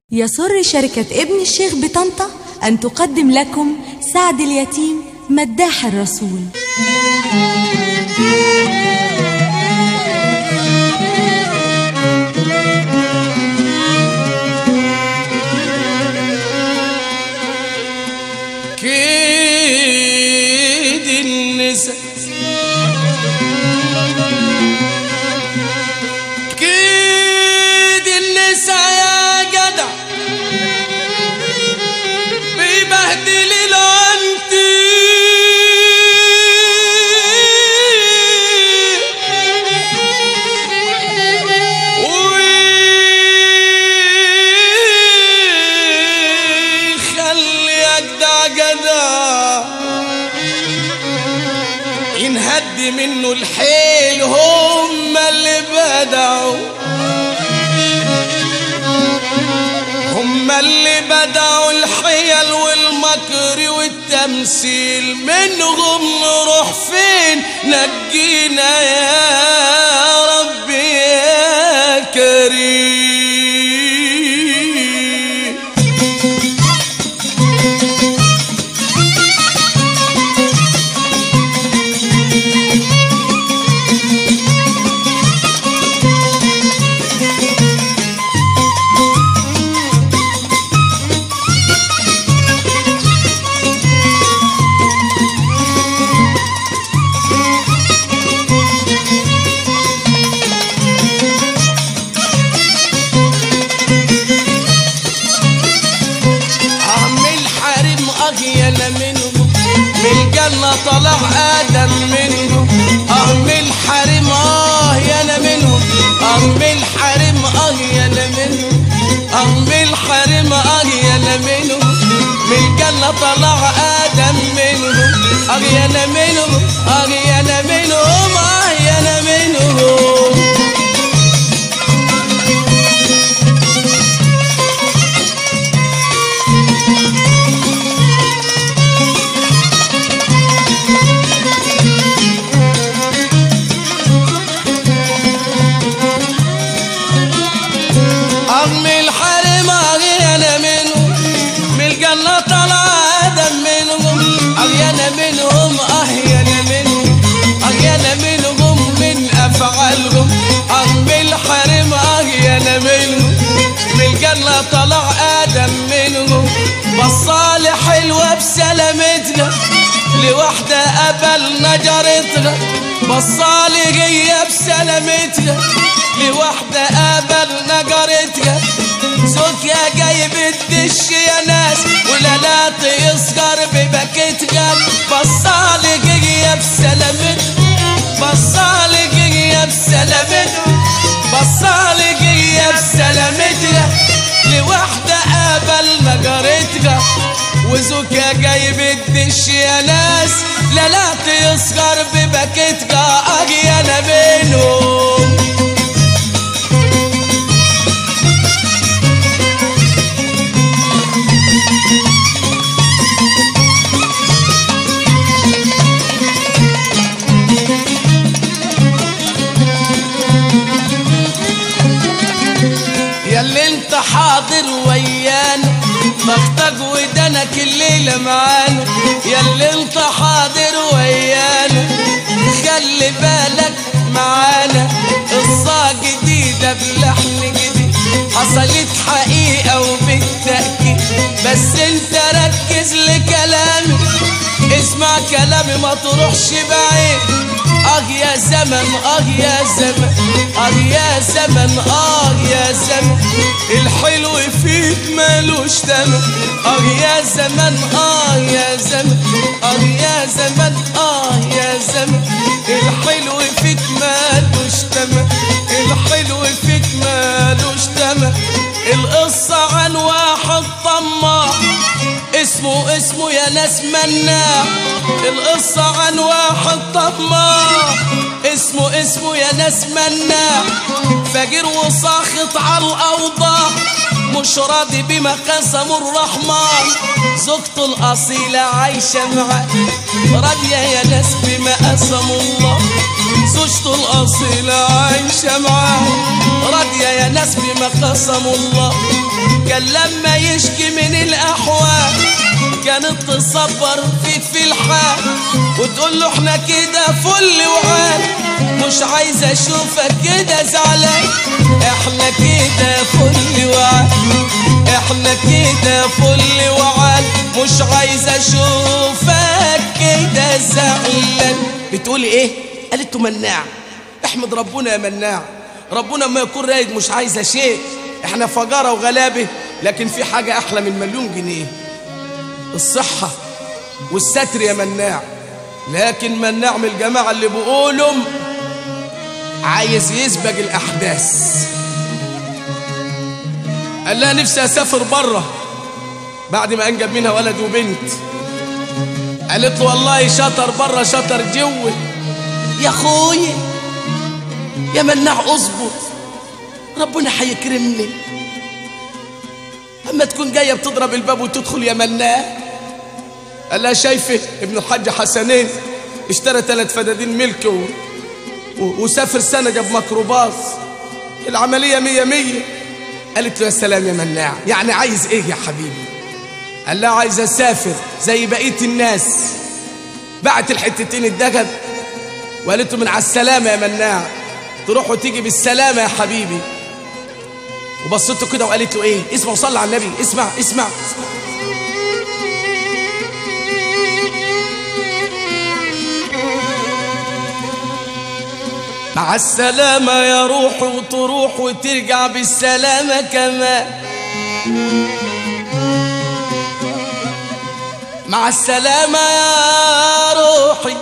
يسر شركة ابن الشيخ بطنطا أن تقدم لكم سعد اليتيم مداح الرسول كيد النساء كيد النساء يا جدع بيبهدل الانتي ويخلي اجدع جدع ينهد منه الحيل هم اللي بدعوا هم اللي بدعوا الحيل والمكر والتمثيل منهم نروح فين نجينا يا رب يا كريم عمل حريم أغينا منهم من الجنة طلع آدم منهم عمل حريم آه يانا منهم عمل حريم آه يانا منهم عمل حريم آه يانا منهم من الجنة طلع آدم منهم أغينا منهم أغينا منهم آه يانا منهم أغم الحرم أغينا منهم من الجنة طلع آدم منهم أغينا منهم أهينا منهم أغينا منهم من أفعالهم أغم الحرم أغينا منهم من الجنة طلع آدم منهم بصالح حلوة بسلامتها لوحدة قبل نجرتها بصالي هي بسلامتها لوحدة قبل نجرتها زوجها جايب الدش يا ناس ولا لا يصغر ببكتها بصالي هي بسلامتها بصالي هي بسلامتها بصالي هي بسلامتها لوحدة قبل نجرتها وزوجها جايب الدش يا ناس لا لا يصغر ببكتها اجي انا بينهم يا اللي انت حاضر ويانا بختك ودنك الليلة معانا يا اللي انت حاضر ويانا خلي بالك معانا قصة جديدة بلحن جديد حصلت حقيقة وبالتأكيد بس انت ركز لكلامي اسمع كلامي ما تروحش بعيد اه يا زمن اه يا زمن اه يا زمن اه يا زمن الحلو فيك مالوش تمن اه يا زمن اه يا زمن اه يا زمن اه يا زمن الحلو فيك مالوش تمن الحلو فيك مالوش تمن القصة عن واحد طماع اسمه اسمه يا ناس مناع القصة عن واحد طماع اسمه اسمه يا ناس مناع فقير وساخط على الأوضاع مش راضي بما قسمه الرحمن زوجته الأصيلة عايشة معاه راضية يا ناس بما قسم الله زوجته الأصيلة عايشة معاه راضية يا ناس بما قسم الله كان لما يشكي من الأحوال كانت تصبر فيك في الحال وتقول له احنا كده فل وعال مش عايزة اشوفك كده زعلان احنا كده فل وعال احنا كده فل وعال مش عايزة اشوفك كده زعلان بتقولي ايه قالت له مناع احمد ربنا يا مناع ربنا ما يكون رايد مش عايزة شيء احنا فجارة وغلابة لكن في حاجة احلى من مليون جنيه الصحة والستر يا مناع لكن مناع من الجماعة اللي بيقولوا عايز يسبق الأحداث قال لها نفسي أسافر بره بعد ما أنجب منها ولد وبنت قالت له والله شطر بره شطر جوه يا أخوي يا مناع اصبر ربنا هيكرمني اما تكون جايه بتضرب الباب وتدخل يا مناع قال لها شايفه ابن الحاج حسنين اشترى ثلاث فدادين ملك و... و... وسافر سنه جاب ميكروباص العمليه مية مية قالت له يا سلام يا مناع يعني عايز ايه يا حبيبي قال لها عايز اسافر زي بقيه الناس بعت الحتتين الدهب وقالت له من على السلامه يا مناع تروح وتيجي بالسلامه يا حبيبي وبصته كده وقالت له ايه اسمع وصلي على النبي اسمع اسمع مع السلامة يا روح وتروح وترجع بالسلامة كمان مع السلامة يا روحي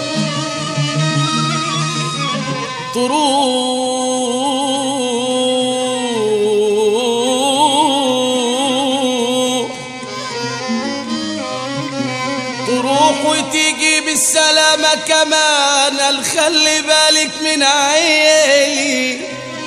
تروح تروح وتيجي بالسلامة كمان الخلي بالك من عيني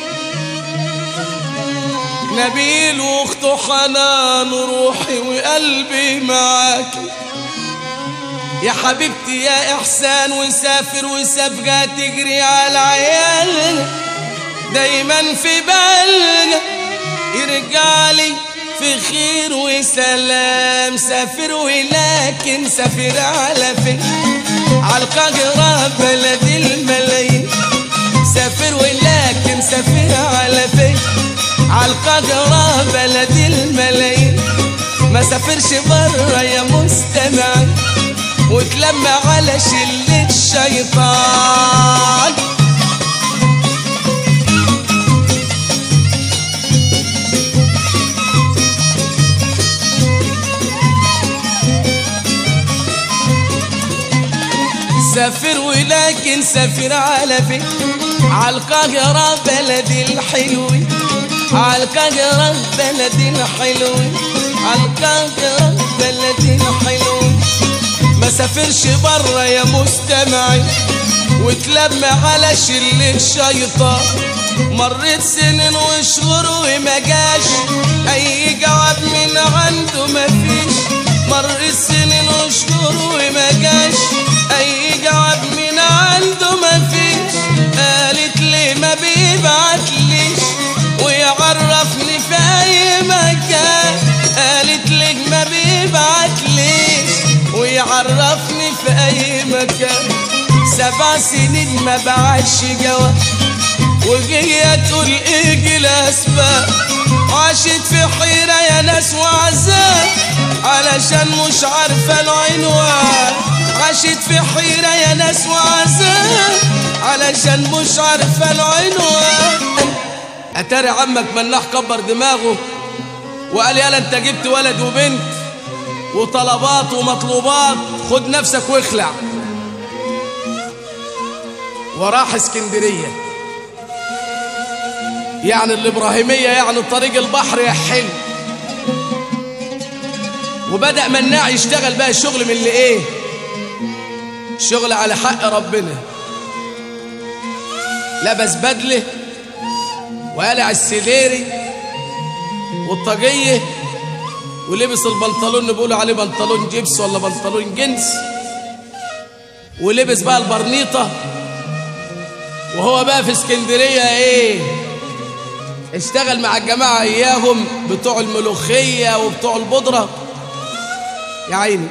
نبيل واخته حنان روحي وقلبي معاكي يا حبيبتي يا إحسان وسافر وسابقة تجري على عيالنا دايما في بالنا يرجع لي في خير وسلام سافر ولكن سافر على فين على القاهرة بلد الملايين سافر ولكن سافر على فين على القاهرة بلد الملايين ما سافرش بره يا مستمعين وتلمى على شلة الشيطان سافر ولكن سافر على فين عالقاهرة بلد الحلوين عالقاهرة بلد الحلوين عالقاهرة بلد الحلوين ما سافرش بره يا مستمعي وتلم على شل الشيطان مرت سنين وشهور وما جاش اي جواب من عنده ما فيش مرت سنين وشهور وما جاش اي جواب من عنده ما فيش قالت لي ما بيبعت ليش ويعرفني في اي مكان قالت لي ما بيبعت ليش ويعرفني في اي مكان سبع سنين ما بعتش جواب وجاية تقول ايه الاسباب عاشت في حيرة يا ناس وعذاب علشان مش عارفة العنوان عاشت في حيرة يا ناس وعذاب علشان مش عارفة العنوان اتاري عمك مناح كبر دماغه وقال يالا انت جبت ولد وبنت وطلبات ومطلوبات خد نفسك واخلع وراح اسكندرية يعني الإبراهيمية يعني طريق البحر يا حلو وبدأ مناع يشتغل بقى الشغل من اللي ايه شغل على حق ربنا لبس بدله وقلع السديري والطاقية ولبس البنطلون اللي بيقولوا عليه بنطلون جيبس ولا بنطلون جنس ولبس بقى البرنيطة وهو بقى في اسكندرية ايه اشتغل مع الجماعة إياهم بتوع الملوخية وبتوع البودرة يا عيني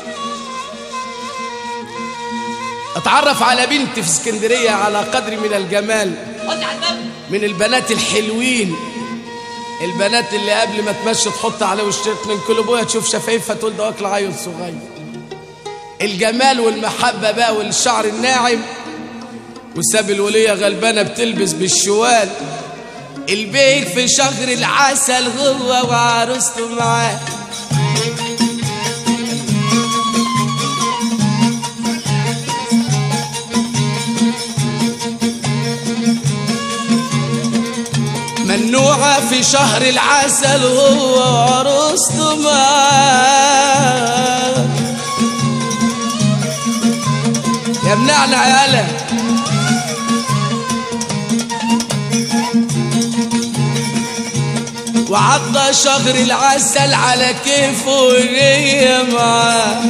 اتعرف على بنت في اسكندرية على قدر من الجمال من البنات الحلوين البنات اللي قبل ما تمشي تحط على وشها اتنين كيلو بويا تشوف شفايفها تقول ده واكل عيل صغير الجمال والمحبة بقى والشعر الناعم وساب الولية غلبانة بتلبس بالشوال البيت في شهر العسل هو وعروسته معاه منوعة في شهر العسل هو وعروسته معاه يا منعنع يا هلا وعضى شهر العسل على كيفه وهي معاه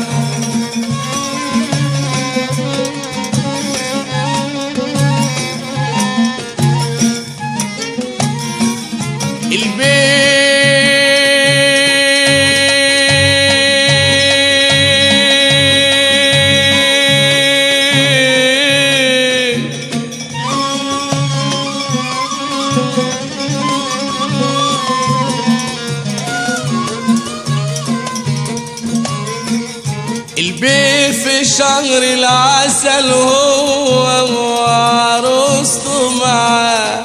البيت البيت في شهر العسل هو وعروسته معاه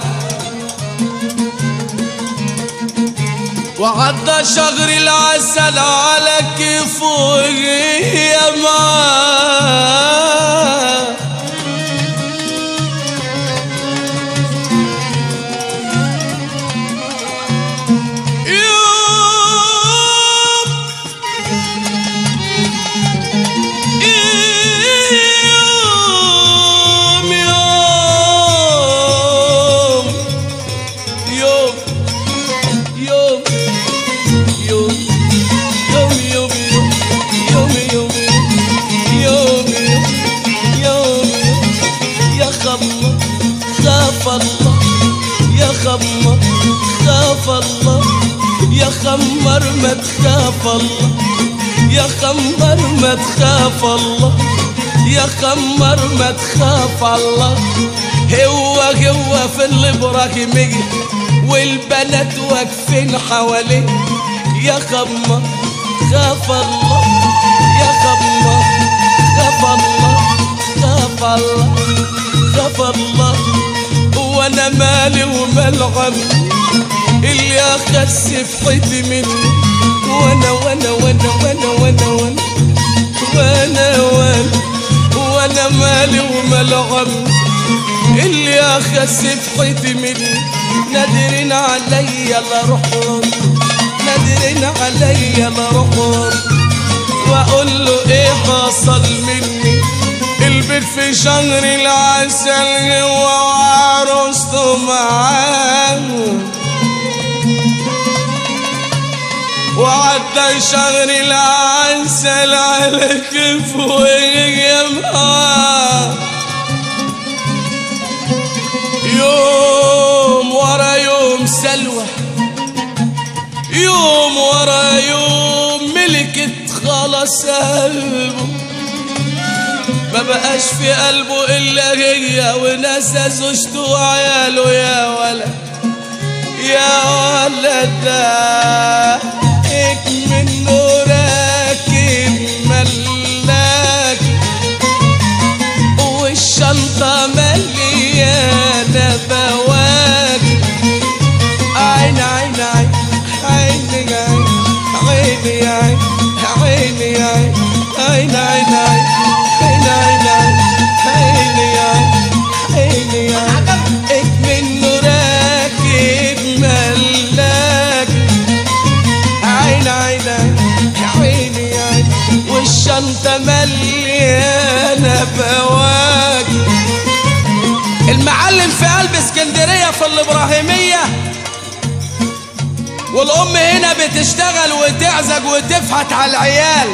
وعدى شهر العسل على كيفه وهي معاه يوم يوم يوم يوم يوم يوم يوم يوم يوم يوم يوم يوم يوم يا خمر خاف الله يا خمر خاف الله يا خمر ما تخاف الله يا خمر ما تخاف الله يا خمر ما تخاف الله هو هو في الابراهيمية والبنات واقفين حواليه يا خمر خاف الله يا خمر خاف الله خاف الله خاف الله وانا مالي ومال عمي اللي اخس في حيطي مني وانا وانا وانا وانا وانا وانا وانا وانا وانا مالي ومال عمي اللي اخس في حيطي مني نادرين عليا لا روح نادرين عليا لا روح واقول له ايه حصل مني البيت في شهر العسل هو وعروسته معاه وعدى شهر العسل على كيف وهي معاه يوم ورا يوم سلوى يوم ورا يوم ملكت خلاص قلبه ما بقاش في قلبه الا هي ونسى زوجته وعياله يا ولد يا ولد ده منه راكب ملاك والشنطة مليانة بواك عين عين عين عين عين عين عين عين عين عين عين عين عين عين عين عين عين منه راكب ملاك عين عين عين عين والشنطة مليانة بواك المعلم في قلب اسكندرية في الإبراهيمية والأم هنا بتشتغل وتعزج وتفحت على العيال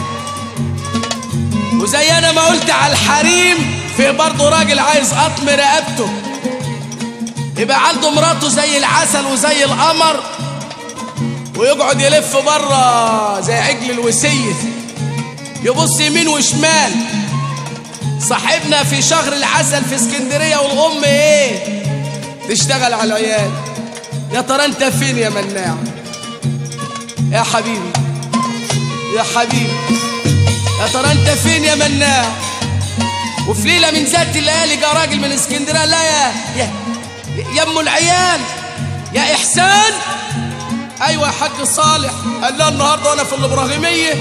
وزي أنا ما قلت على الحريم في برضه راجل عايز قطم رقبته يبقى عنده مراته زي العسل وزي القمر ويقعد يلف بره زي عجل الوسية يبص يمين وشمال صاحبنا في شهر العسل في اسكندرية والأم ايه تشتغل على العيال يا ترى انت فين يا مناع يا حبيبي يا حبيبي يا ترى انت فين يا مناع وفي ليله من ذات الليالي جا راجل من اسكندريه لا يا يا يا ام العيال يا احسان ايوه يا حاج صالح قال له النهارده وانا في الابراهيميه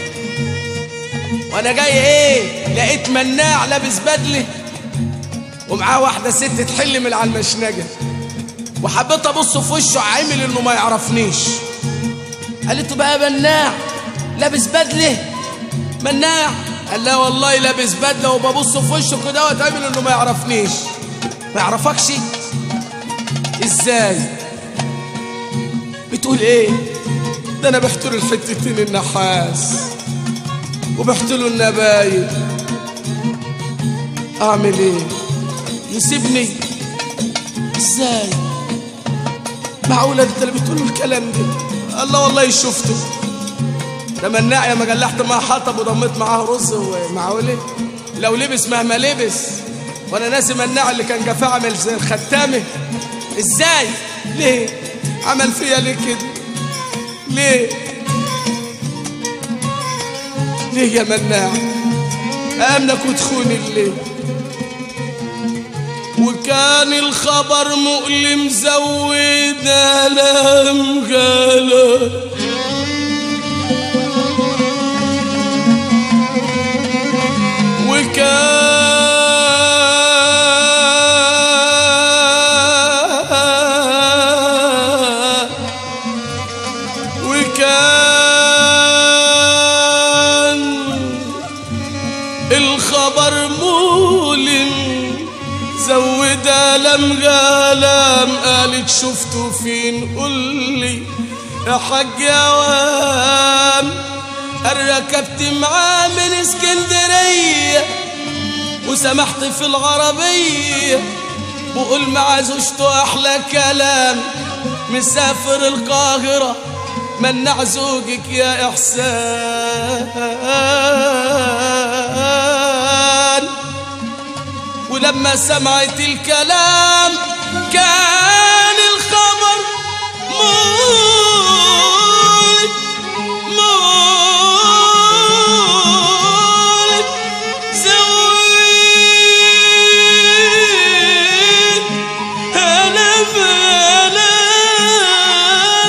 وانا جاي ايه لقيت مناع لابس بدله ومعاه واحده ست تحل من على المشنجه وحبيت ابص في وشه عامل انه ما يعرفنيش قالت له بقى مناع لابس بدله مناع قال لا والله لابس بدله وببص في وشه كده واتعمل انه ما يعرفنيش ما يعرفكش ازاي بتقول ايه ده انا بحت له الحتتين النحاس وبحت له النبايب اعمل ايه يسيبني ازاي معقولة انت اللي بتقول الكلام ده الله والله شفته ده مناع يا ما جلحت معاه حطب وضميت معاه رز ومعقولة لو لبس مهما لبس وانا ناسي مناع اللي كان جفاه عامل زي الختامة ازاي ليه عمل فيا ليه كده ليه ليه يا مناع امنك وتخوني ليه وكان الخبر مؤلم زود ألم قال وكان وكان الخبر مؤلم زود ألم غلام قالت شفته فين قولي يا حاج يا وام ركبت معاه من اسكندرية وسمحت في العربية وقول مع زوجته أحلى كلام مسافر القاهرة منع زوجك يا إحسان ولما سمعت الكلام كان الخبر مولد مولد زويد ألم ألم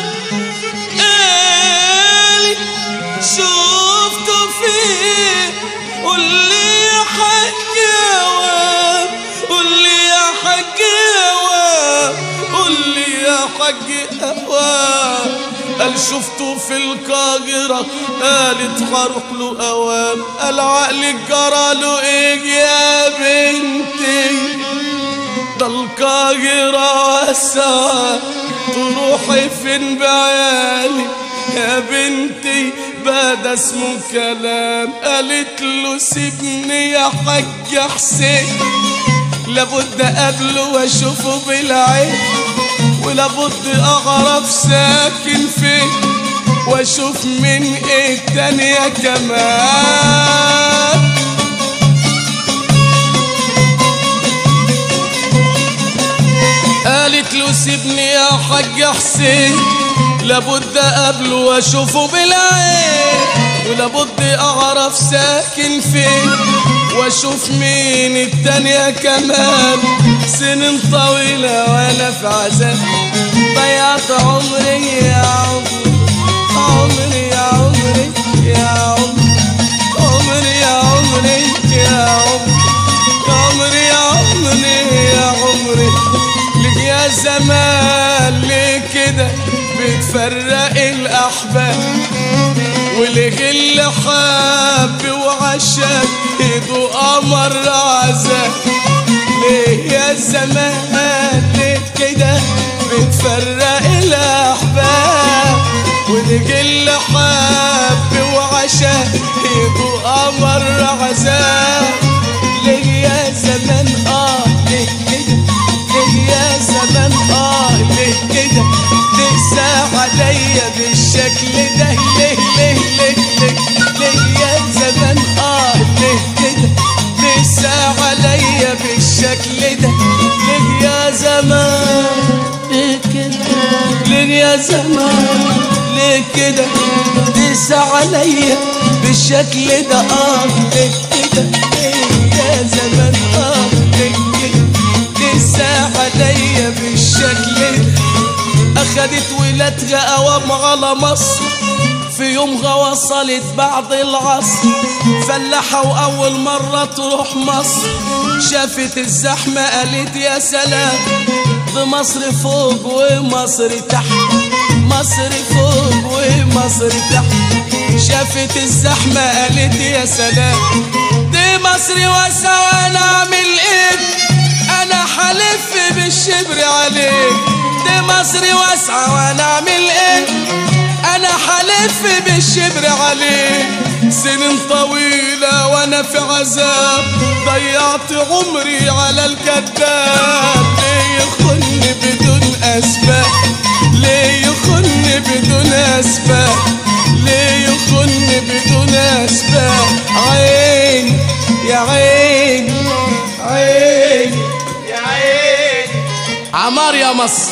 قالي شفته فين قول لي يا حاج وام قول لي يا حاج وام قول لي يا حاج أوام قال شفته في القاهرة قالت هروح له أوام قال عقلك جرى له إيه يا بنتي ده القاهرة واسعة تروحي فين بعيالي يا بنتي بدا اسمه كلام قالت له سيبني يا حاج حسين لابد اقابله واشوفه بالعين ولابد اعرف ساكن فين واشوف من ايه تانية كمان قالت له سيبني يا حاج حسين لابد اقابله واشوفه بالعين ولابد اعرف ساكن فين واشوف مين التانية كمان سنين طويلة وانا في عذاب ضيعت عمري يا عمري عمري يا عمري يا عمري عمري يا عمري يا عمري عمري يا عمري يا عمري لك يا زمان ليه كده بتفرق الأحباب ولك اللي حب وعشاك ايده قمر عذاب ليه يا زمان ليه كده بتفرق الأحباب ولك اللي حب وعشاك ايده قمر عذاب ليه يا زمان اه ليه كده ليه يا زمان يا زمان ليه كده تقسى عليا بالشكل ده اه ليه كده ليه يا زمان اه ليه كده تقسى عليا بالشكل ده أخدت ولادها أوام على مصر في يومها وصلت بعد العصر فلاحة وأول مرة تروح مصر شافت الزحمة قالت يا سلام دي مصر فوق ومصر تحت مصر فوق ومصر تحت شافت الزحمة قالت يا سلام دي مصر واسعة وانا اعمل ايه انا حلف بالشبر عليك دي مصر واسعة وانا اعمل ايه انا حلف بالشبر عليك سنين طويلة وانا في عذاب ضيعت عمري على الكذاب ليه يخن بدون اسباب ليه يخن بدون اسباب ليه يخن بدون اسباب عين يا عين عين يا عين عمار يا مصر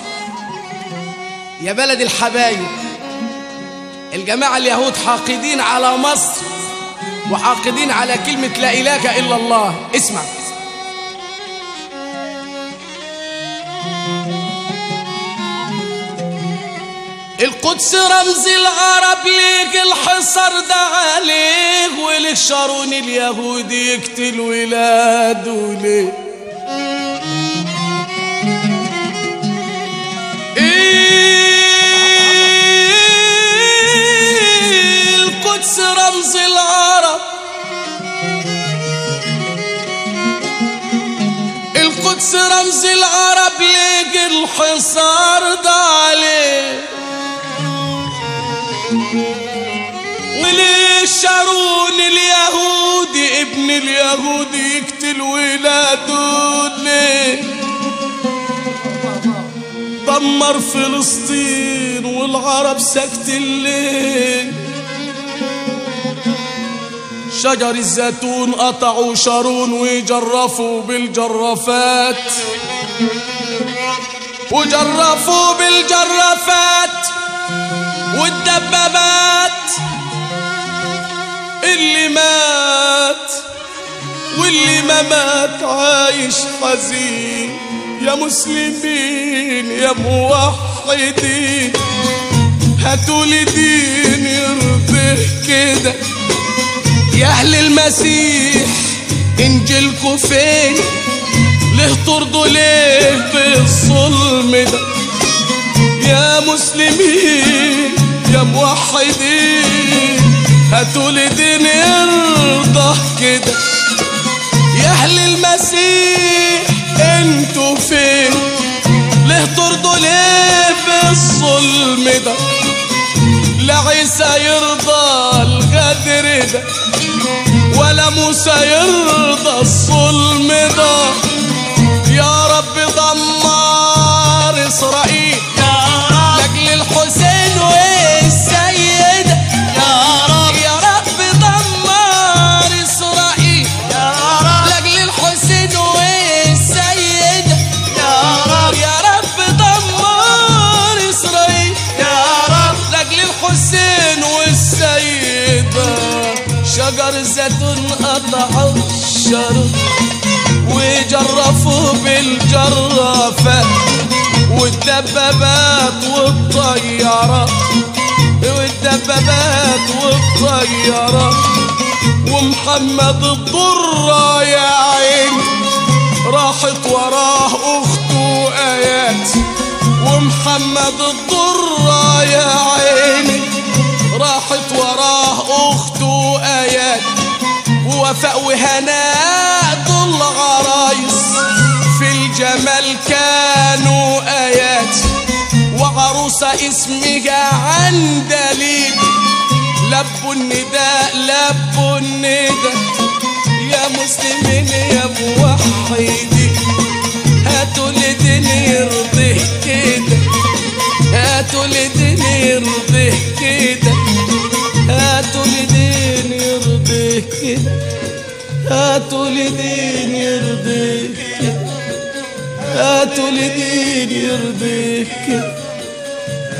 يا بلد الحبايب الجماعة اليهود حاقدين على مصر وحاقدين على كلمة لا إله إلا الله اسمع القدس رمز العرب ليك الحصر ده عليه ولك شارون اليهود يقتل ولاده ليه إيه القدس رمز العرب القدس رمز العرب ليك الحصار ده عليه وليش شارون اليهودي ابن اليهودي يقتل ولاده ليه دمر فلسطين والعرب سكت الليل شجر الزيتون قطعوا شارون وجرفوا بالجرافات وجرفوا بالجرافات والدبابات اللي مات واللي ما مات عايش حزين يا مسلمين يا موحدين هاتوا لي دين يرضيه كده يا اهل المسيح انجيلكوا فين ليه ترضوا ليه بالظلم ده يا مسلمين يا موحدين هاتوا لي دين يرضى كده يا اهل المسيح انتوا فين ليه ترضوا ليه بالظلم ده لا عيسى يرضى الغدر ده ولا موسى يرضى الظلم ده يا رب دمر اسرائيل لاجل الحسين والسيدة يا رب يا رب دمر اسرائيل لاجل الحسين والسيدة يا رب يا رب دمر اسرائيل يا رب لاجل الحسين والسيدة شجر الزيتون قطعوا الشجر وجرفوا بالجرافات والدبابات والطيارات والدبابات والطيارات ومحمد الضرة يا عين راحت وراه اخته ايات ومحمد الضرة يا عيني راحت وراه اخته ايات ووفاء وهناء دول عرايس في الجمال كانوا ايات وعروسة اسمها عندليب لبوا النداء لبوا النداء يا مسلمين يا موحدين هاتوا لدين يرضيه كده هاتوا لدين يرضيه كده هاتوا لدين يرضيه كده هاتوا لدين يرضيه كده هاتوا لدين يرضيه كده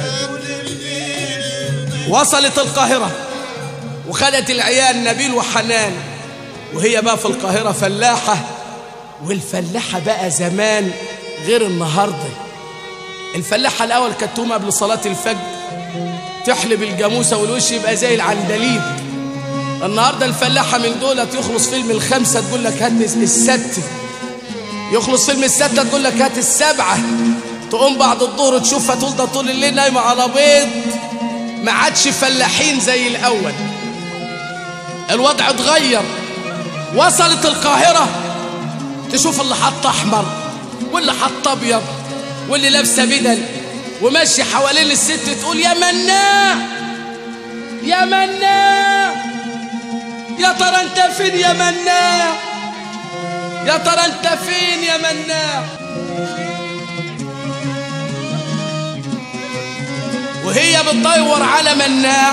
وصلت القاهرة وخدت العيال نبيل وحنان وهي بقى في القاهرة فلاحة والفلاحة بقى زمان غير النهاردة الفلاحة الأول كانت تقوم قبل صلاة الفجر تحلب الجاموسة والوش يبقى زي العندليب النهاردة الفلاحة من دولت يخلص فيلم الخمسة تقول لك هات الست يخلص فيلم الستة تقول لك هات السبعة تقوم بعد الظهر تشوفها طول ده طول الليل نايمة على بيض ما عادش فلاحين زي الأول الوضع اتغير وصلت القاهرة تشوف اللي حط أحمر واللي حط أبيض واللي لابسة بدل وماشي حوالين الست تقول يا مناع يا مناع يا ترى انت فين يا مناع يا ترى انت فين يا مناع وهي بتدور على مناع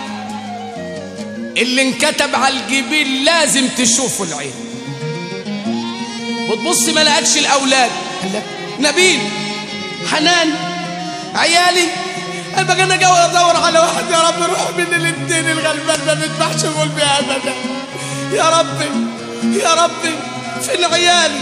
اللي انكتب على الجبين لازم تشوفه العين بتبص ما لقتش الاولاد قال لك نبيل حنان عيالي انا بقى انا جاي ادور على واحد يا رب روح من الاثنين الغلبان ما بيذبحش قلبي ابدا يا ربي يا ربي فين عيالي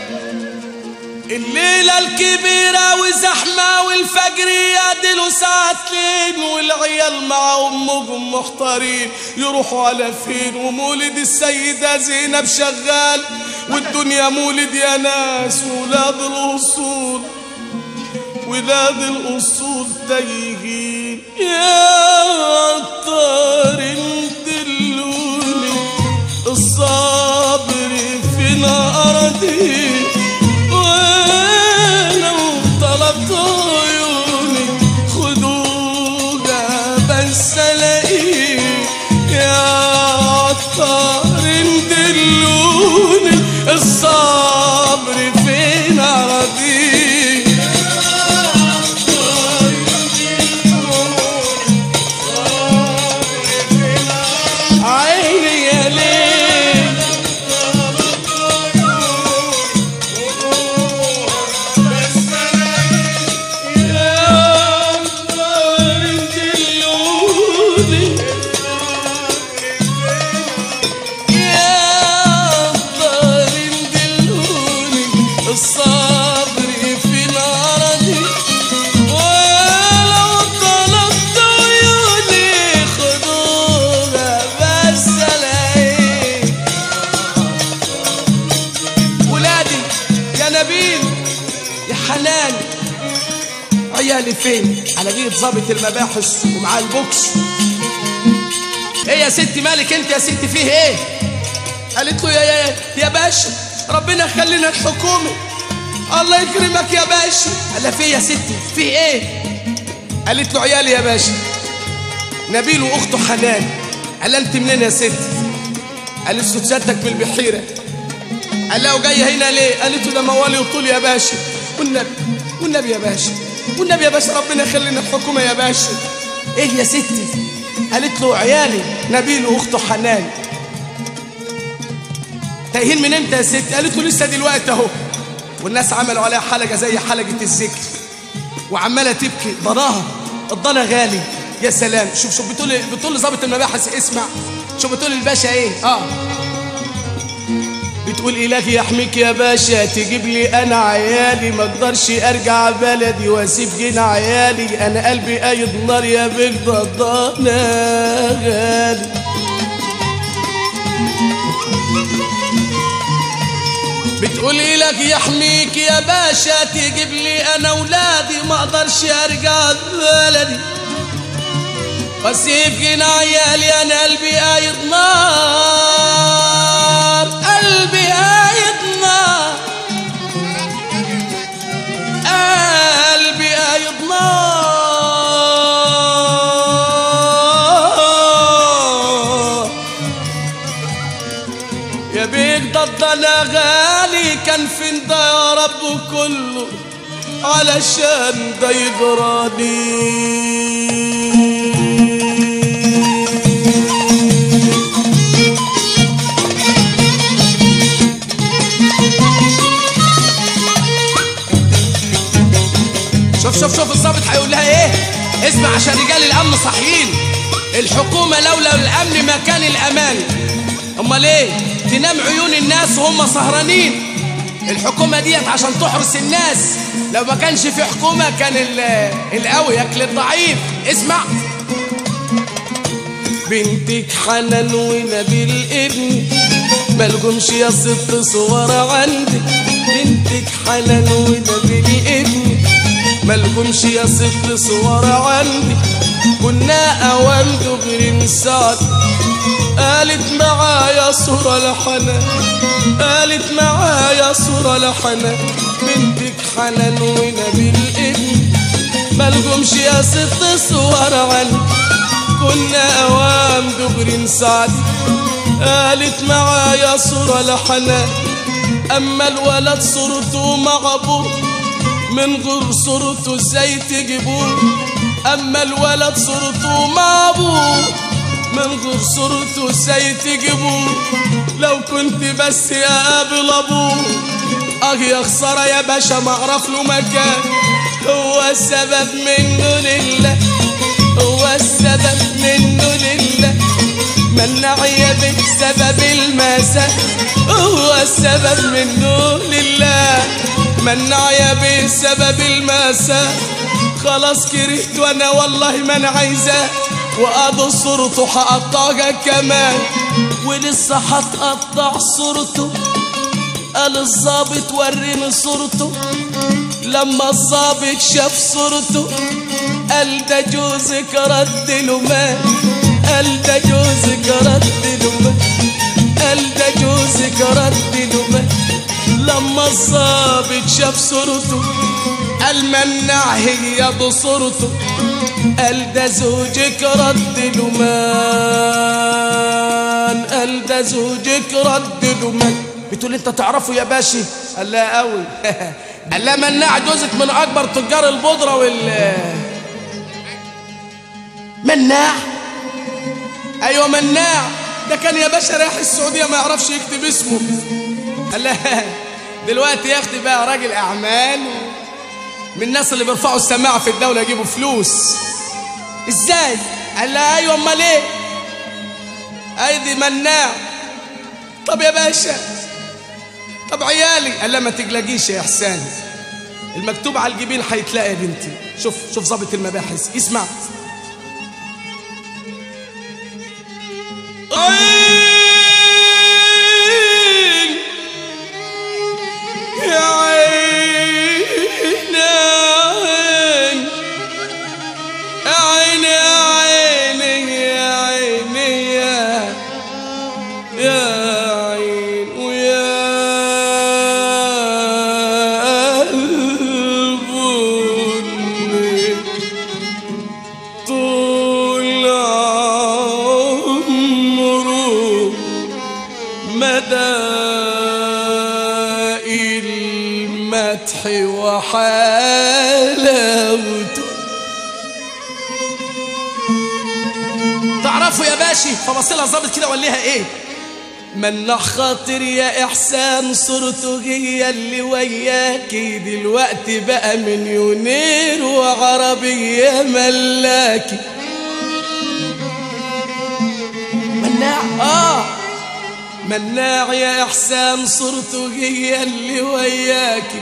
الليلة الكبيرة وزحمة والفجر يعدلوا ساعتين والعيال مع أمهم محتارين يروحوا على فين ومولد السيدة زينب شغال والدنيا مولد يا ناس ولاد الأصول ولاد الأصول تايهين يا عطار دلوني الصبر فينا أراضي ولو طلبت عيوني خدوها بس ألاقيه يا عطار دلوني الصبر فين أراضيه عيني يا ليل يا نار دلوني يا نار دلوني الصبر في نارتي ولو طلبت عيوني خدوها بس الاقيك ولادي يا نبيل يا حنان عيالي فين على جيب ظابط المباحث ومعاه البوكس ايه يا ستي مالك انت يا ستي فيه ايه قالت له يا يا يا باشا ربنا يخلينا الحكومه الله يكرمك يا باشا قال لها فيه يا ستي فيه ايه قالت له عيالي يا باشا نبيل واخته حنان قال لها انت منين يا ستي قالت له تصدق من البحيره قال لها وجايه هنا ليه قالت له ده موالي وطول يا باشا والنبي والنبي يا باشا والنبي يا باشا ربنا يخلينا الحكومه يا باشا ايه يا ستي قالت له عيالي نبيل واخته حنان تايهين من امتى يا ست قالت له لسه دلوقتي اهو والناس عملوا عليها حلقه زي حلقه الذكر وعماله تبكي ضناها الضنا غالي يا سلام شوف شوف بتقول بتقول لظابط المباحث اسمع شوف بتقول الباشا ايه اه بتقول إلهي يحميك يا باشا تجيب لي أنا عيالي ما اقدرش أرجع بلدي وأسيب جنا عيالي أنا قلبي قايد نار يا بيك ضنا غالي بتقول لك يحميك يا باشا تجيب لي انا ولادي ما اقدرش ارجع بلدي واسيب جنا عيالي انا قلبي قايد نار قلبي قايد نار قلبي قايد نار يا بيك ضد انا غالي كان فين ده يا رب كله علشان ده يجراني شوف شوف شوف الظابط هيقول لها ايه اسمع عشان رجال الامن صاحيين الحكومة لولا الأمن ما كان الأمان أمال إيه تنام عيون الناس وهم سهرانين الحكومة ديت عشان تحرس الناس لو ما كانش في حكومة كان ال- القوي ياكل الضعيف اسمع بنتك حنان ونبيل ابني ملجمش يا ست صور عندك بنتك حنان ونبيل ابني ملجمش يا ست صور عندي كنا اوام دغري نساعد قالت معايا صورة لحنان قالت معايا صورة لحنان بنتك حنان ونبيل ابني ملجمش يا ست صور عندي كنا اوام دغري نساعد قالت معايا صورة لحنان اما الولد صورته مع ابوه من غير صورته ازاي تجيبوه اما الولد صورته مع ابوه من غير صورته ازاي تجيبوه لو كنت بس يا قابل ابوه اه يا خساره يا باشا ما اعرف له مكان هو السبب منه لله هو السبب منه لله منع يا بك سبب المساء هو السبب منه لله منع يا بك سبب المساء خلاص كرهت وانا والله ما انا عايزاه وقادوا صورته هقطعها كمان ولسه هتقطع صورته قال الظابط وريني صورته لما الظابط شاف صورته قال ده جوزك رد له مال قال ده جوزك رد له مال قال ده جوزك رد له مال لما الظابط شاف صورته قال منع هي بصورته قال ده زوجك رد له مال قال ده زوجك رد له مال بتقول انت تعرفه يا باشا قال لا قوي قال لا منع جوزك من اكبر تجار البودره وال مناع ايوه مناع ده كان يا باشا رايح السعوديه ما يعرفش يكتب اسمه قال لها دلوقتي يا اختي بقى راجل اعمال من الناس اللي بيرفعوا السماعه في الدوله يجيبوا فلوس ازاي قال لها ايوه امال ايه ايدي مناع طب يا باشا طب عيالي قال لها ما تقلقيش يا احسان المكتوب على الجبين هيتلاقي يا بنتي شوف شوف ظابط المباحث اسمع عين يا عين يا عين يا عين يا عين يا عين يا يا عين ويا قلبي طول عمره مدى المدح وحلاوته تعرفوا يا باشي فواصلها ظابط كده وقال لها ايه منع خاطر يا احسان صورته هي اللي وياكي دلوقتي بقى مليونير وعربيه ملاكي مناع اه مناع يا احسان صورته هي اللي وياكي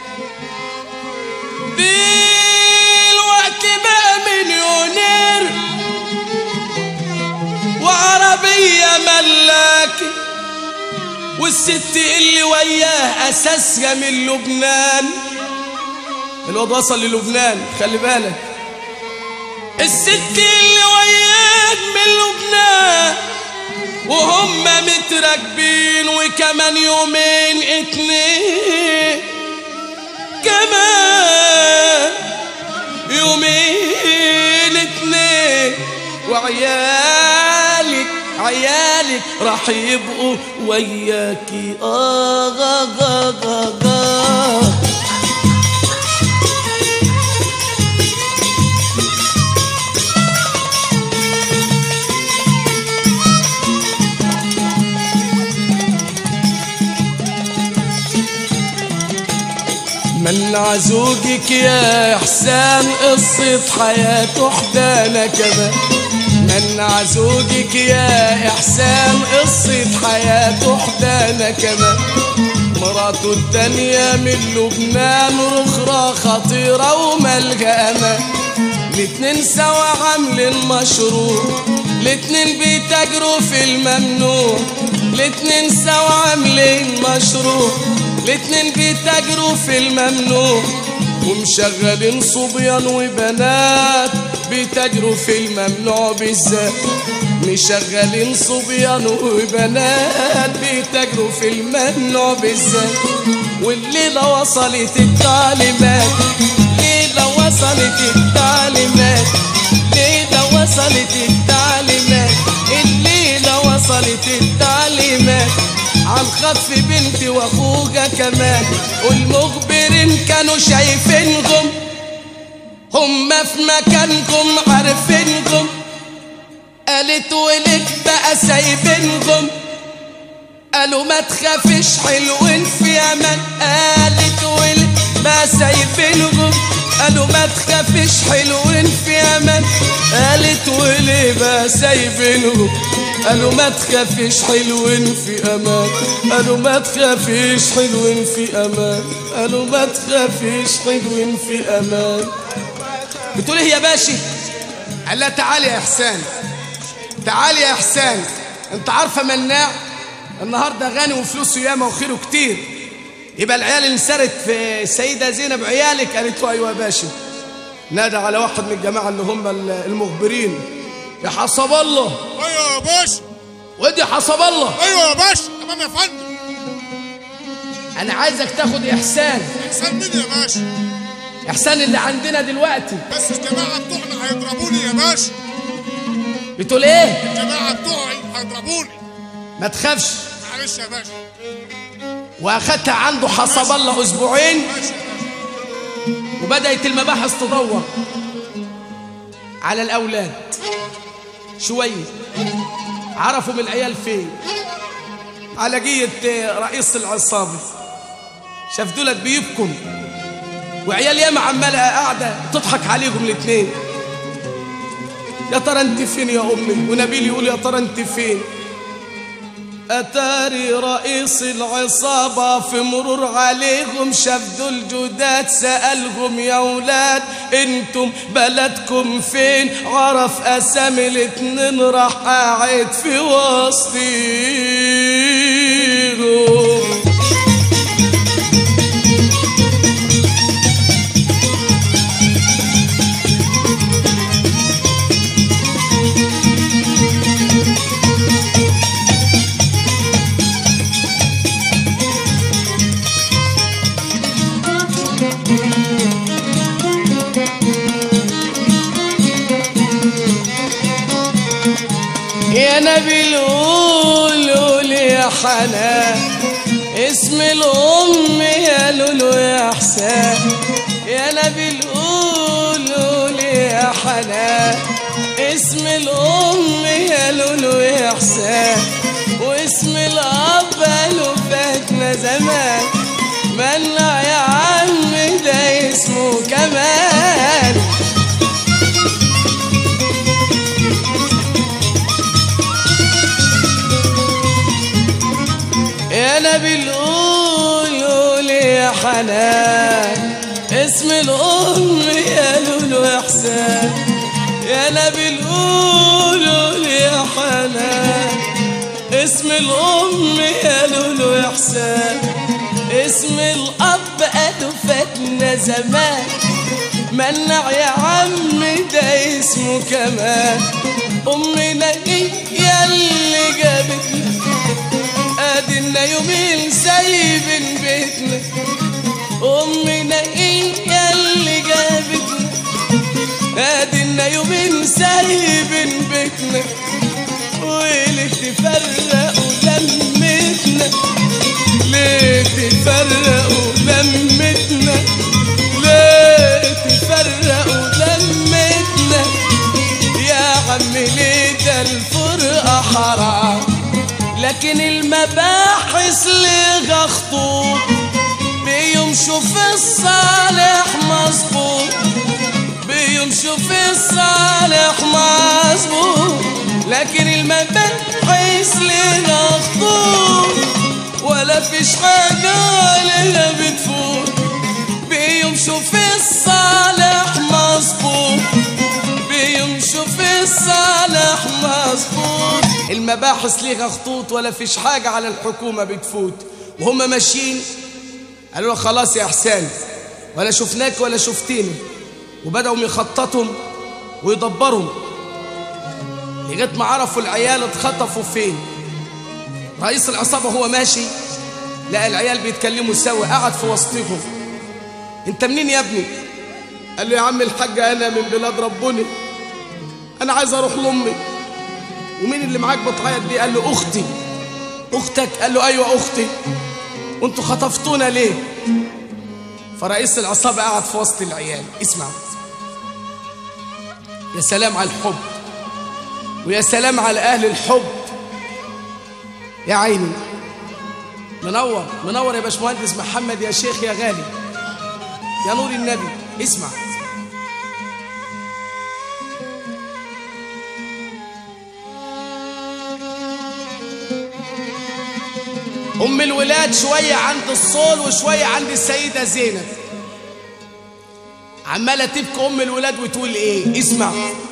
دلوقتي بقى مليونير وعربية ملاكي والست اللي وياه أساسها من لبنان الواد وصل للبنان خلي بالك الست اللي وياه من لبنان وهم متراكبين وكمان يومين اتنين كمان يومين اتنين وعيالك عيالك راح يبقوا وياكي آه غا غا غا غا منع زوجك يا احسان قصة حياته حدانا كمان منع زوجك يا إحسان قصة حياته حدانا كمان مراته التانية من لبنان رخرة خطيرة وملجأ أمان الاتنين سوا عاملين مشروع الاتنين بيتاجروا في الممنوع الاتنين سوا عاملين مشروع الاتنين بيتاجروا في الممنوع ومشغلين صبيان وبنات بيتاجروا في الممنوع بالذات مشغلين صبيان وبنات بيتاجروا في الممنوع بالذات والليلة وصلت التعليمات ليلة وصلت التعليمات ليلة وصلت التعليمات الليلة وصلت التعليمات عن خطف بنتي واخوها كمان والمخبرين كانوا شايفينكم هما في مكانكم عارفينكم قالت ولك بقى سايبينكم قالوا ما تخافش حلوين في امان قالت ولك بقى سايبينكم قالوا ما تخافش حلوين في امان قالت وليه بقى سايبينهم قالوا ما تخافش حلوين في امان قالوا ما تخافش حلوين في امان قالوا ما تخافش حلوين في امان بتقول ايه يا باشا قال لها تعالي يا احسان تعالي يا احسان انت عارفه مناع النهارده غني وفلوسه ياما وخيره كتير يبقى العيال انسرت في السيده زينب عيالك قالت له ايوه يا باشا نادى على واحد من الجماعه اللي هم المخبرين يا حسب الله ايوه يا باشا ودي حسب الله ايوه يا باشا تمام يا فندم انا عايزك تاخد احسان احسان مين يا باشا احسان اللي عندنا دلوقتي بس الجماعه بتوعنا هيضربوني يا باشا بتقول ايه الجماعه بتوعي هيضربوني ما تخافش معلش يا باشا واخدها عنده حسب الله اسبوعين ماشي يا باشا وبدأت المباحث تدور على الأولاد شوية عرفوا من العيال فين على جية رئيس العصابة شاف دولت بيبكوا وعيال ياما عمالة قاعدة تضحك عليهم الاتنين يا ترى انت فين يا امي ونبيل يقول يا ترى انت فين أتاري رئيس العصابة في مرور عليهم شاف دول جداد سألهم يا ولاد انتم بلدكم فين عرف أسامي الاتنين راح قاعد في وسطيهم يا نبي قولوا لي يا حنان اسم الأم يا لولو يا حسان يا نبي قولوا لي يا حنان اسم الأم يا لولو يا حسان واسم الأب قالوا فاتنا زمان منع يا عم ده اسمه كمال يا نبي القولوا لي يا حنان اسم الأم يا لولو يا حسان يا نبي القولوا لي يا حنان اسم الأم يا لولو يا حسان اسم الأب قالوا فاتنا زمان منع يا عم ده اسمه كمان أمنا هي اللي جابتنا ادينا يومين سايبين بيتنا امنا هي اللي جابتنا ادينا يومين سايبين بيتنا وليه تفرقوا لمتنا ليه تفرقوا لمتنا ليه تفرقوا لمتنا يا عم ليه ده الفرقة حرام لكن المباحث لغا خطوط بيمشوا في الصالح مظبوط بيمشوا في الصالح مظبوط لكن المباحث لنا خطوط ولا فيش حاجة عليها بتفوت بيمشوا في الصالح مظبوط بيمشوا في الصالح مظبوط المباحث ليها خطوط ولا فيش حاجة على الحكومة بتفوت وهم ماشيين قالوا له خلاص يا حسين ولا شفناك ولا شفتينا وبدأوا يخططوا ويدبروا لغايه ما عرفوا العيال اتخطفوا فين رئيس العصابه هو ماشي لقى العيال بيتكلموا سوا قعد في وسطهم انت منين يا ابني قال له يا عم الحاج انا من بلاد ربنا انا عايز اروح لامي ومين اللي معاك بتعيط دي قال له اختي اختك قال له ايوه اختي وانتوا خطفتونا ليه فرئيس العصابه قعد في وسط العيال اسمع يا سلام على الحب ويا سلام على اهل الحب يا عيني منور منور يا باشمهندس محمد يا شيخ يا غالي يا نور النبي اسمع ام الولاد شويه عند الصول وشويه عند السيده زينب عماله تبكي ام الولاد وتقول ايه اسمع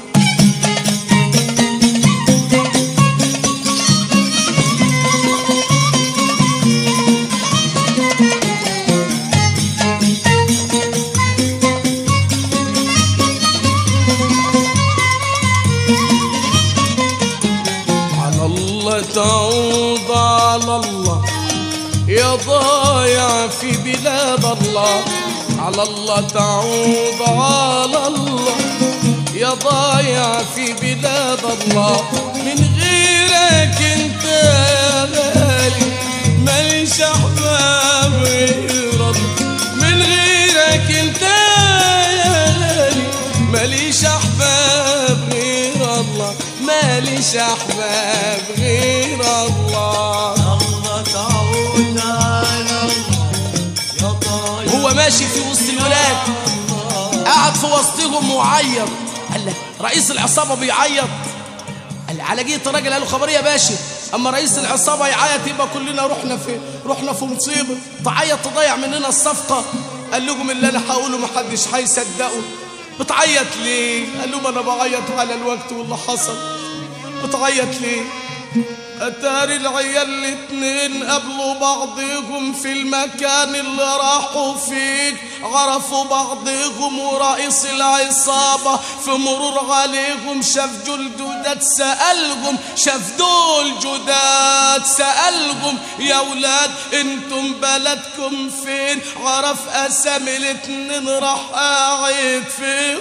على الله تعوض على الله يا ضايع في بلاد الله على الله تعوض على الله يا ضايع في بلاد الله من غيرك انت يا غالي ماليش احباب غيرك من غيرك انت يا غالي ماليش احباب غير الله ماليش احباب غير الله الله تعود على الله يا طاير هو ماشي في وسط الولاد قعد في وسطهم وعيط قال لك رئيس العصابه بيعيط قال لي على جيت الراجل قال له خبر يا باشا اما رئيس العصابه يعيط يبقى كلنا رحنا في رحنا في مصيبه تعيط تضيع مننا الصفقه قال لهم اللي انا هقوله محدش هيصدقه بتعيط ليه قال لهم انا بعيط على الوقت واللي حصل بتعيط ليه أتاري العيال الاتنين قابلوا بعضهم في المكان اللي راحوا فيه عرفوا بعضهم ورئيس العصابة في مرور عليهم شاف دول جداد سألهم شاف دول جداد سألهم يا ولاد انتم بلدكم فين عرف أسامي الاتنين راح قاعد في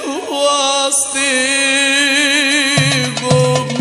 وسطهم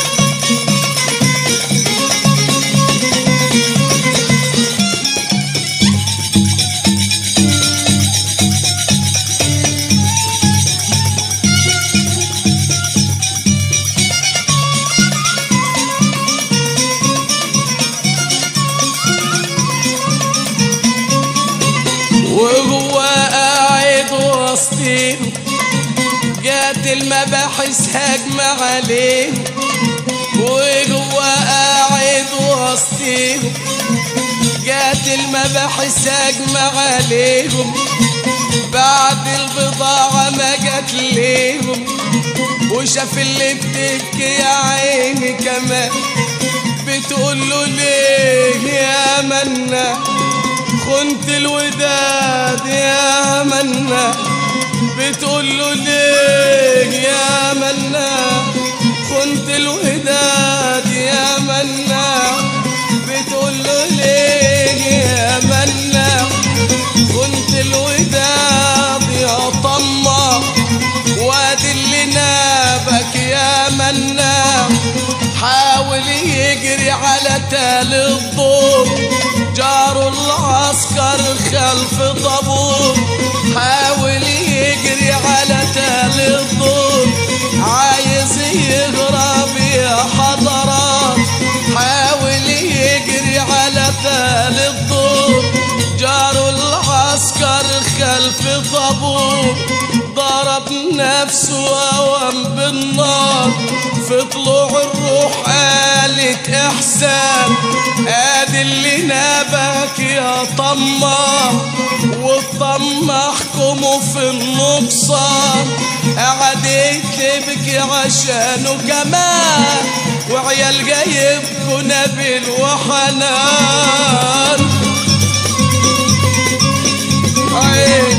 وهو قاعد وسطيهم جات المباحث هجمة عليه وهو قاعد وسطيهم جات المباحث هجمة عليهم بعد البضاعة ما جات ليهم وشاف اللي بتبكي يا عيني كمان بتقول له ليه يا منا خنت الوداد يا منا بتقول له ليه يا منا خنت الوداد يا منا بتقول له ليه يا منا خنت الوداد يا طمع وادي اللي نابك يا منا حاول يجري على تال الضوء جاروا العسكر خلف طابور حاول يجري على تال الضوء عايز يهرب يا حضرات حاول يجري على تال الضوء جاروا العسكر خلف طابور ضرب نفسه وهم بالنار في طلوع الروح قالت احسان ادي اللي نابك يا طماع وطمحكم في النقصان قعدت تبكي عشانه كمان وعيال جايبكوا نبيل وحنان عين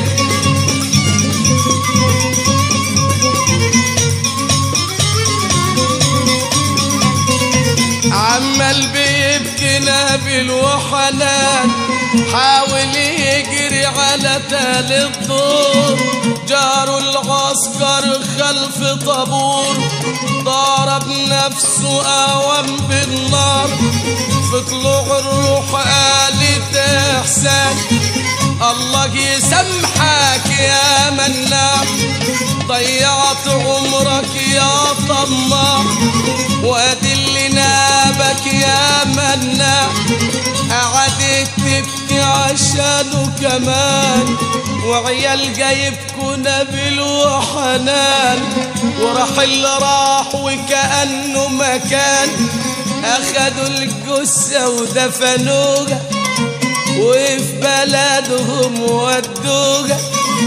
عمال بيبكي نبيل وحنان حاول يجري على تالت دور جاروا العسكر خلف طابور ضرب نفسه قوام بالنار في طلوع الروح قالت احسان الله يسامحك يا مناع ضيعت عمرك يا طماع وادي اللي نابك يا مناع قعدت تبكي عشانه كمان وعيال جايبكوا نبيل وحنان وراح اللي راح وكأنه مكان أخدوا الجثة ودفنوها وفي بلدهم ودوها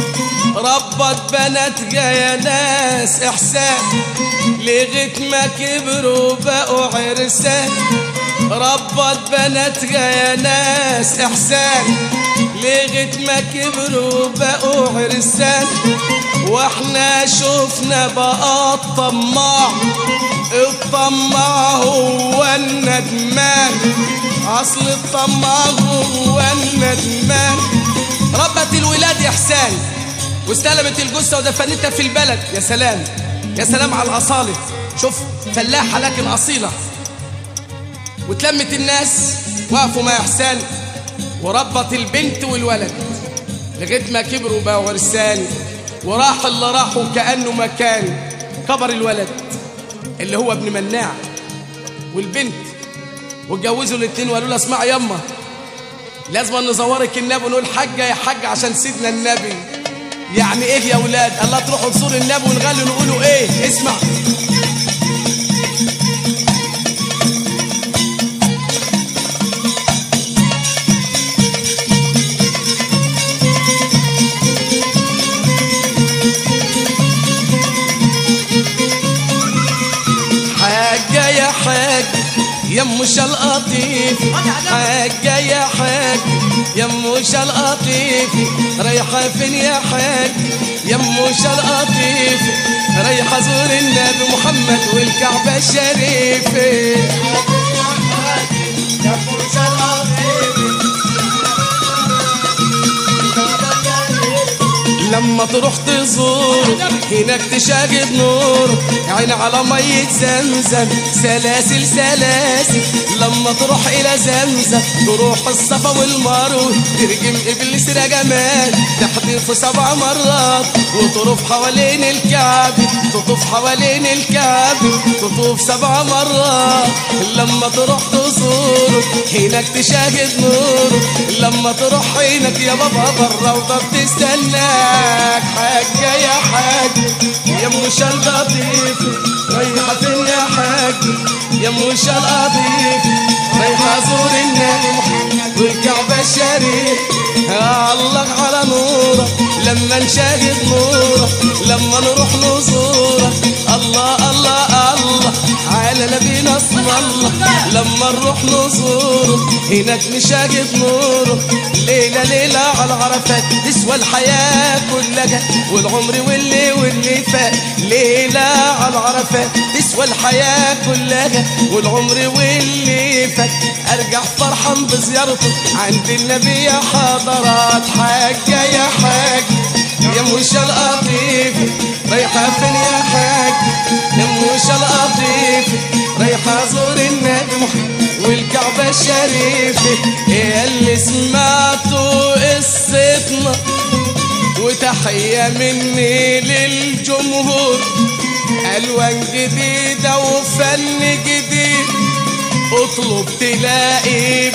ربت بنات يا ناس احسان لغايه ما كبروا بقوا عرسان ربت بنات يا ناس احسان لغايه ما كبروا بقوا عرسان واحنا شفنا بقى الطماع الطماع هو الندمان اصل الطماع هو الندمان ربت الولاد احسان واستلمت الجثه ودفنتها في البلد يا سلام يا سلام على الاصاله شوف فلاحه لكن اصيله وتلمت الناس وقفوا مع احسان وربط البنت والولد لغايه ما كبروا بقوا ورثان وراح اللي راحوا كانه مكان كبر الولد اللي هو ابن مناع والبنت واتجوزوا الاتنين وقالوا لها اسمعي يما لازم نزورك النبي ونقول حاجه يا حاجه عشان سيدنا النبي يعني ايه يا ولاد الله تروحوا تزوروا النبي ونغني نقولوا ايه اسمع حاجة يا حاج يا مش القطيف حاجة يا حاج يا مش القطيف رايحة فين يا حاج يا مش القطيف رايحة زور النبي محمد والكعبة الشريفة لما تروح تزور هناك تشاهد نور عين على مية زمزم سلاسل سلاسل لما تروح إلى زمزم تروح الصفا والمروة ترجم إبليس رجمات تحدف سبع مرات وتطوف حوالين الكعب تطوف حوالين الكعب تطوف سبع مرات لما تروح تزور هناك تشاهد نور لما تروح هناك يا بابا بالروضة بتستناك حاجة يا حاج يا مش اللطيف رايحة فين يا حاج يا مش اللطيف رايحة ازور النبي محمد والكعبة الشريف يا الله على نورك لما نشاهد نورك لما نروح نزورك الله الله الله على نبينا اسم الله لما نروح نزوره هناك نشاهد نوره ليلة ليلة على عرفات تسوى الحياة كلها والعمر واللي واللي فات ليلة على عرفات تسوى الحياة كلها والعمر واللي فات ارجع فرحان بزيارته عند النبي يا حضرات حاجة يا حاج يا مش القطيف رايحة فين يا حاج يا مش القطيف رايحة ازور النبي محمد والكعبة الشريفة يا اللي سمعتوا قصتنا وتحية مني للجمهور ألوان جديدة وفن جديد اطلب تلاقي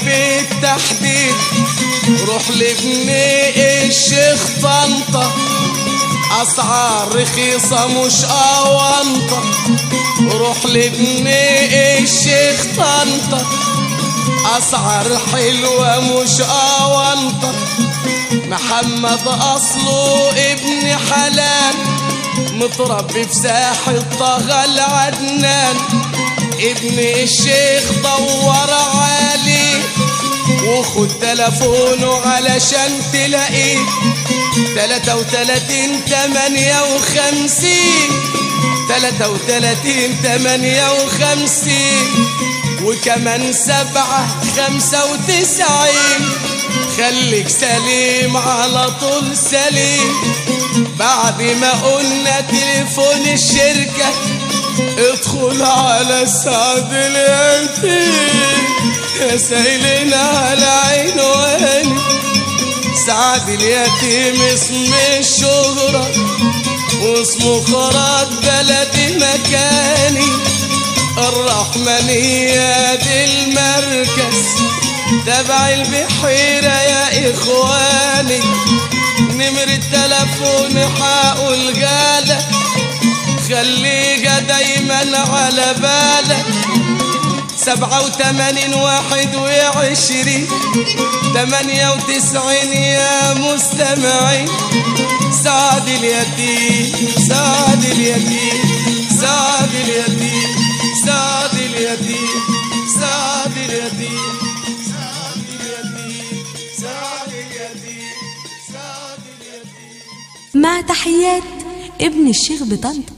بالتحديد روح لابن الشيخ طنطا اسعار رخيصة مش اوانطة روح لابن الشيخ طنطا اسعار حلوة مش اوانطة محمد اصله ابن حلال متربي في ساحة طغى العدنان ابن الشيخ دور عليه وخد تلفونه علشان تلاقيه تلاتة وتلاتين تمانية وخمسين تلاتة وتلاتين تمانية وخمسين وكمان سبعة خمسة وتسعين خليك سليم على طول سليم بعد ما قلنا تليفون الشركة ادخل على سعد اليتيم يا سايلين على عين وعيني سعد اليتيم اسم الشهرة واسمه خرج بلدي مكاني الرحمنية دي المركز تبع البحيرة يا إخواني نمر التلفون حقه الجالة خليها دايما على بالك سبعة وثمانين واحد وعشرين ثمانية وتسعين يا مستمعين سعد اليتيم سعد اليتيم سعد اليتيم سعد اليتيم سعد اليتيم سعد اليتيم سعد اليتيم سعد اليتيم مع تحيات ابن الشيخ بطنطا